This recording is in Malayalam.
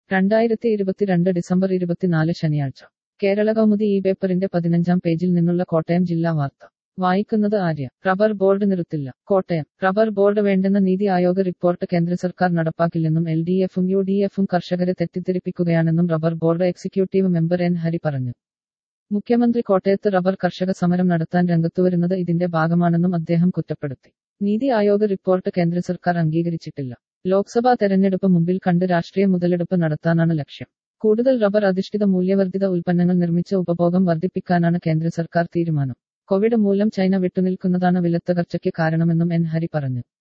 രണ്ടായിരത്തി ഇരുപത്തിരണ്ട് ഡിസംബർ ഇരുപത്തിനാല് ശനിയാഴ്ച കേരള കൗമുദി ഈ പേപ്പറിന്റെ പതിനഞ്ചാം പേജിൽ നിന്നുള്ള കോട്ടയം ജില്ലാ വാർത്ത വായിക്കുന്നത് ആര്യ റബ്ബർ ബോർഡ് നിർത്തില്ല കോട്ടയം റബ്ബർ ബോർഡ് വേണ്ടെന്ന നീതി ആയോഗ് റിപ്പോർട്ട് കേന്ദ്ര സർക്കാർ നടപ്പാക്കില്ലെന്നും എൽ ഡി എഫും യു ഡി എഫും കർഷകരെ തെറ്റിദ്ധരിപ്പിക്കുകയാണെന്നും rubber board executive member N Hari പറഞ്ഞു മുഖ്യമന്ത്രി കോട്ടയത്ത് റബ്ബർ കർഷക സമരം നടത്താൻ രംഗത്തുവരുന്നത് ഇതിന്റെ ഭാഗമാണെന്നും അദ്ദേഹം കുറ്റപ്പെടുത്തി നീതി ആയോഗ് റിപ്പോർട്ട് കേന്ദ്ര സർക്കാർ അംഗീകരിച്ചിട്ടില്ല ലോക്സഭാ തെരഞ്ഞെടുപ്പ് മുമ്പിൽ കണ്ട് രാഷ്ട്രീയ മുതലെടുപ്പ് നടത്താനാണ് ലക്ഷ്യം കൂടുതൽ റബ്ബർ അധിഷ്ഠിത മൂല്യവർദ്ധിത ഉൽപ്പന്നങ്ങൾ നിർമ്മിച്ച ഉപഭോഗം വർദ്ധിപ്പിക്കാനാണ് കേന്ദ്ര സർക്കാർ തീരുമാനം കോവിഡ് മൂലം ചൈന വിട്ടുനിൽക്കുന്നതാണ് വിലത്തകർച്ചയ്ക്ക് കാരണമെന്നും എൻ ഹരി പറഞ്ഞു